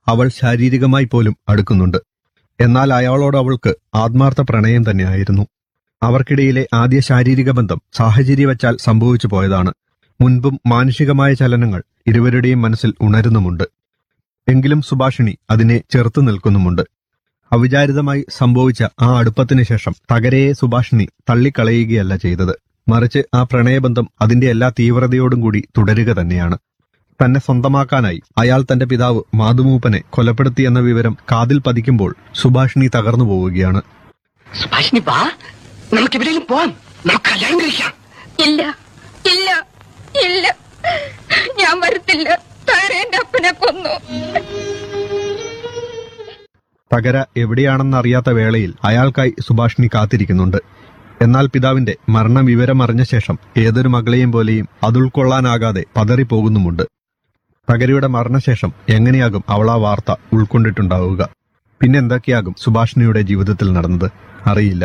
അവൾ ശാരീരികമായി പോലും അടുക്കുന്നുണ്ട് എന്നാൽ അയാളോട് അവൾക്ക് ആത്മാർത്ഥ പ്രണയം തന്നെയായിരുന്നു അവർക്കിടയിലെ ആദ്യ ശാരീരിക ബന്ധം സാഹചര്യവച്ചാൽ സംഭവിച്ചു പോയതാണ് മുൻപും മാനുഷികമായ ചലനങ്ങൾ ഇരുവരുടെയും മനസ്സിൽ ഉണരുന്നുമുണ്ട് എങ്കിലും സുഭാഷിണി അതിനെ ചെറുത്തു നിൽക്കുന്നുമുണ്ട് അവിചാരിതമായി സംഭവിച്ച ആ അടുപ്പത്തിന് ശേഷം തകരയെ സുഭാഷിണി തള്ളിക്കളയുകയല്ല ചെയ്തത് മറിച്ച് ആ പ്രണയബന്ധം അതിന്റെ എല്ലാ തീവ്രതയോടും കൂടി തുടരുക തന്നെയാണ് തന്നെ സ്വന്തമാക്കാനായി അയാൾ തന്റെ പിതാവ് മാതുമൂപ്പനെ കൊലപ്പെടുത്തിയെന്ന വിവരം കാതിൽ പതിക്കുമ്പോൾ സുഭാഷിണി തകർന്നു പോവുകയാണ് സുഭാഷിനി വാ നമുക്ക് എവിടെയെങ്കിലും പോവാം നമുക്ക് കല്യാണം കഴിക്കാം ഇല്ല ഇല്ല ഇല്ല ഞാൻ വരത്തില്ല താര എന്റെ അപ്പനെ കൊന്നു തകര എവിടെയാണെന്നറിയാത്ത വേളയിൽ അയാൾക്കായി സുഭാഷിണി കാത്തിരിക്കുന്നുണ്ട് എന്നാൽ പിതാവിന്റെ മരണവിവരമറിഞ്ഞ ശേഷം ഏതൊരു മകളെയും പോലെയും അതുൾക്കൊള്ളാനാകാതെ പതറിപ്പോകുന്നുമുണ്ട് തകരയുടെ മരണശേഷം എങ്ങനെയാകും അവൾ ആ വാർത്ത ഉൾക്കൊണ്ടിട്ടുണ്ടാവുക പിന്നെന്തൊക്കെയാകും സുഭാഷിണിയുടെ ജീവിതത്തിൽ നടന്നത് അറിയില്ല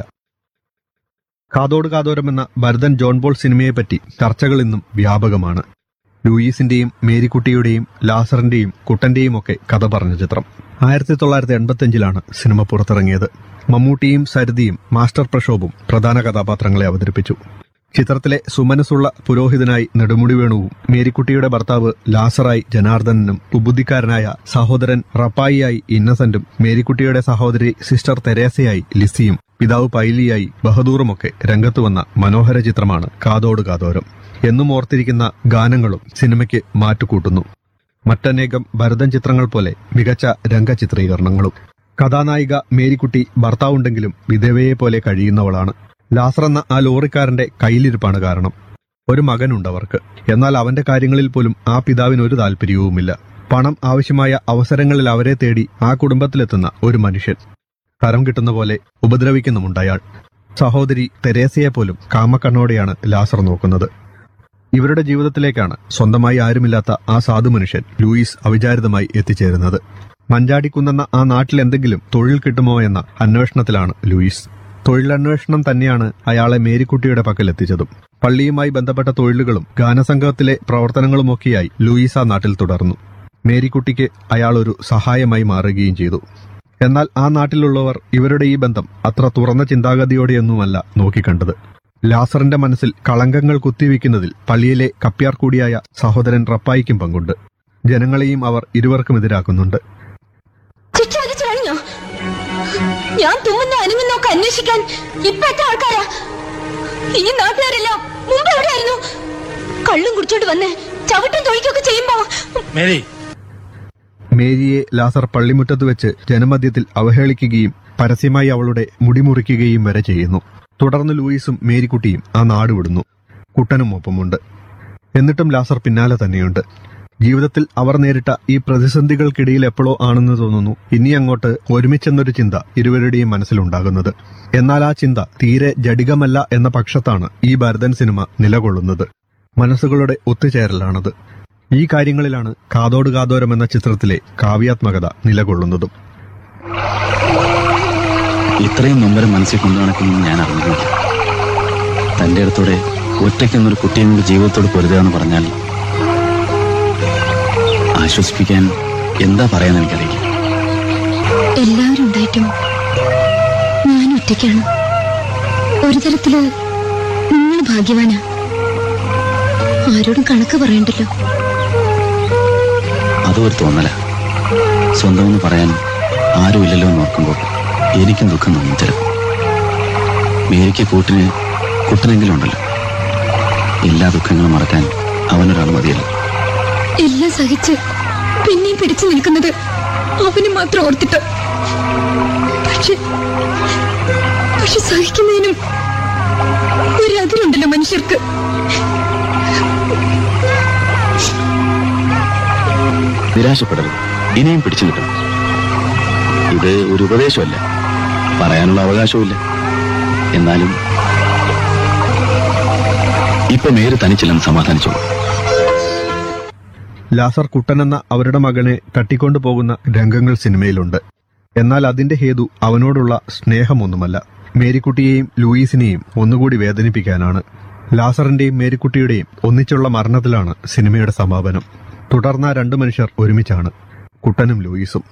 കാതോട് കാതോരം എന്ന ഭരതൻ ജോൺ ബോൾ സിനിമയെപ്പറ്റി ചർച്ചകൾ ഇന്നും വ്യാപകമാണ് ലൂയിസിന്റെയും മേരിക്കുട്ടിയുടെയും ലാസറിന്റെയും കുട്ടന്റെയും ഒക്കെ കഥ പറഞ്ഞ ചിത്രം ആയിരത്തി തൊള്ളായിരത്തി എൺപത്തിയഞ്ചിലാണ് സിനിമ പുറത്തിറങ്ങിയത് മമ്മൂട്ടിയും സരിതിയും മാസ്റ്റർ പ്രക്ഷോഭും പ്രധാന കഥാപാത്രങ്ങളെ അവതരിപ്പിച്ചു ചിത്രത്തിലെ സുമനസ്സുള്ള പുരോഹിതനായി നെടുമുടി വേണുവും മേരിക്കുട്ടിയുടെ ഭർത്താവ് ലാസറായി ജനാർദ്ദനനും ഉബുദ്ധിക്കാരനായ സഹോദരൻ റപ്പായിയായി ഇന്നസെന്റും മേരിക്കുട്ടിയുടെ സഹോദരി സിസ്റ്റർ തെരേസയായി ലിസിയും പിതാവ് പൈലിയായി ബഹദൂറുമൊക്കെ രംഗത്തു വന്ന മനോഹര ചിത്രമാണ് കാതോട് കാതോരം എന്നും ഓർത്തിരിക്കുന്ന ഗാനങ്ങളും സിനിമയ്ക്ക് മാറ്റുകൂട്ടുന്നു മറ്റനേകം ഭരതൻ ചിത്രങ്ങൾ പോലെ മികച്ച രംഗചിത്രീകരണങ്ങളും കഥാനായിക മേരിക്കുട്ടി ഭർത്താവുണ്ടെങ്കിലും വിധവയെ പോലെ കഴിയുന്നവളാണ് ലാസർ എന്ന ആ ലോറിക്കാരന്റെ കയ്യിലിരിപ്പാണ് കാരണം ഒരു മകനുണ്ട് അവർക്ക് എന്നാൽ അവന്റെ കാര്യങ്ങളിൽ പോലും ആ പിതാവിന് ഒരു താല്പര്യവുമില്ല പണം ആവശ്യമായ അവസരങ്ങളിൽ അവരെ തേടി ആ കുടുംബത്തിലെത്തുന്ന ഒരു മനുഷ്യൻ തരം കിട്ടുന്ന പോലെ ഉപദ്രവിക്കുന്നുമുണ്ട് അയാൾ സഹോദരി തെരേസയെ പോലും കാമക്കണ്ണോടെയാണ് ലാസർ നോക്കുന്നത് ഇവരുടെ ജീവിതത്തിലേക്കാണ് സ്വന്തമായി ആരുമില്ലാത്ത ആ സാധു മനുഷ്യൻ ലൂയിസ് അവിചാരിതമായി എത്തിച്ചേരുന്നത് മഞ്ചാടിക്കുന്നെന്ന ആ നാട്ടിൽ എന്തെങ്കിലും തൊഴിൽ കിട്ടുമോ എന്ന അന്വേഷണത്തിലാണ് ലൂയിസ് തൊഴിലന്വേഷണം തന്നെയാണ് അയാളെ മേരിക്കുട്ടിയുടെ പക്കൽ എത്തിച്ചതും പള്ളിയുമായി ബന്ധപ്പെട്ട തൊഴിലുകളും ഗാനസംഘത്തിലെ പ്രവർത്തനങ്ങളുമൊക്കെയായി ലൂയിസ് ആ നാട്ടിൽ തുടർന്നു മേരിക്കുട്ടിക്ക് അയാൾ ഒരു സഹായമായി മാറുകയും ചെയ്തു എന്നാൽ ആ നാട്ടിലുള്ളവർ ഇവരുടെ ഈ ബന്ധം അത്ര തുറന്ന ചിന്താഗതിയോടെയൊന്നുമല്ല നോക്കിക്കണ്ടത് ലാസറിന്റെ മനസ്സിൽ കളങ്കങ്ങൾ കുത്തിവെക്കുന്നതിൽ പള്ളിയിലെ കപ്പ്യാർ കൂടിയായ സഹോദരൻ റപ്പായിക്കും പങ്കുണ്ട് ജനങ്ങളെയും അവർ ഇരുവർക്കും എതിരാക്കുന്നുണ്ട് ശിക്ഷ വിധിച്ചു കഴിഞ്ഞോ ഞാൻ തുമ്മുന്ന അനങ്ങുന്നൊക്കെ അന്വേഷിക്കാൻ ഇപ്പൊ എത്ര ആൾക്കാരാ ഈ നാട്ടുകാരെല്ലാം മുമ്പ് എവിടെയായിരുന്നു കള്ളും കുടിച്ചോണ്ട് വന്ന് ചവിട്ടും തൊഴിക്കൊക്കെ ചെയ്യുമ്പോ മേരി മേരിയെ ലാസർ പള്ളിമുറ്റത്ത് വെച്ച് ജനമധ്യത്തിൽ അവഹേളിക്കുകയും പരസ്യമായി അവളുടെ മുടിമുറിക്കുകയും വരെ ചെയ്യുന്നു തുടർന്ന് ലൂയിസും മേരിക്കുട്ടിയും ആ നാട് വിടുന്നു കുട്ടനും ഒപ്പമുണ്ട് എന്നിട്ടും ലാസർ പിന്നാലെ തന്നെയുണ്ട് ജീവിതത്തിൽ അവർ നേരിട്ട ഈ പ്രതിസന്ധികൾക്കിടയിൽ എപ്പോഴോ ആണെന്ന് തോന്നുന്നു ഇനി അങ്ങോട്ട് ഒരുമിച്ചെന്നൊരു ചിന്ത ഇരുവരുടെയും മനസ്സിലുണ്ടാകുന്നത് എന്നാൽ ആ ചിന്ത തീരെ ജഡികമല്ല എന്ന പക്ഷത്താണ് ഈ ഭരതൻ സിനിമ നിലകൊള്ളുന്നത് മനസ്സുകളുടെ ഒത്തുചേരലാണത് ഈ കാര്യങ്ങളിലാണ് കാതോട് കാതോരം എന്ന ചിത്രത്തിലെ കാവ്യാത്മകത നിലകൊള്ളുന്നതും ഇത്രയും നൊമ്പരം മനസ്സിൽ കൊണ്ടു നടക്കുമെന്ന് ഞാൻ അറിഞ്ഞില്ല തന്റെ അടുത്തൂടെ ഒറ്റയ്ക്കൊന്നൊരു കുട്ടിയും കൂടി ജീവിതത്തോട് പൊരുതുക എന്ന് പറഞ്ഞാൽ ആശ്വസിപ്പിക്കാൻ എന്താ പറയാൻ എനിക്കറിയില്ല എല്ലാവരും ഉണ്ടായിട്ടും ഞാൻ ഒറ്റയ്ക്കാണ് ഒരു തരത്തില് നിങ്ങൾ ഭാഗ്യവാനാ ആരോടും കണക്ക് പറയണ്ടല്ലോ അതും ഒരു തോന്നല സ്വന്തമെന്ന് പറയാൻ ആരുമില്ലല്ലോ എന്ന് ഓർക്കുമ്പോൾ എനിക്കും ദുഃഖം തോന്നി തരും മേരിക്ക് കൂട്ടിന് കുട്ടനെങ്കിലും ഉണ്ടല്ലോ എല്ലാ ദുഃഖങ്ങളും മറക്കാൻ അവനൊരാൾ മതിയല്ലോ എല്ലാം സഹിച്ച് പിന്നെയും പിടിച്ചു നിൽക്കുന്നത് അവന് മാത്രം ഓർത്തിട്ട് പക്ഷെ പക്ഷെ സഹിക്കുന്നതിനും ഒരു അതിരുണ്ടല്ലോ മനുഷ്യർക്ക് നിരാശപ്പെടരുത് ഇനിയും പിടിച്ചു നിൽക്കണം ഇത് ഒരു ഉപദേശമല്ല പറയാനുള്ള അവകാശവുമില്ല എന്നാലും ഇപ്പൊ മേര് തനിച്ചില്ലെന്ന് സമാധാനിച്ചോളൂ ലാസർ കുട്ടൻ എന്ന അവരുടെ മകനെ തട്ടിക്കൊണ്ടു പോകുന്ന രംഗങ്ങൾ സിനിമയിലുണ്ട് എന്നാൽ അതിന്റെ ഹേതു അവനോടുള്ള സ്നേഹമൊന്നുമല്ല മേരിക്കുട്ടിയെയും ലൂയിസിനെയും ഒന്നുകൂടി വേദനിപ്പിക്കാനാണ് ലാസറിന്റെയും മേരിക്കുട്ടിയുടെയും ഒന്നിച്ചുള്ള മരണത്തിലാണ് സിനിമയുടെ സമാപനം തുടർന്ന രണ്ടു മനുഷ്യർ ഒരുമിച്ചാണ് കുട്ടനും ലൂയിസും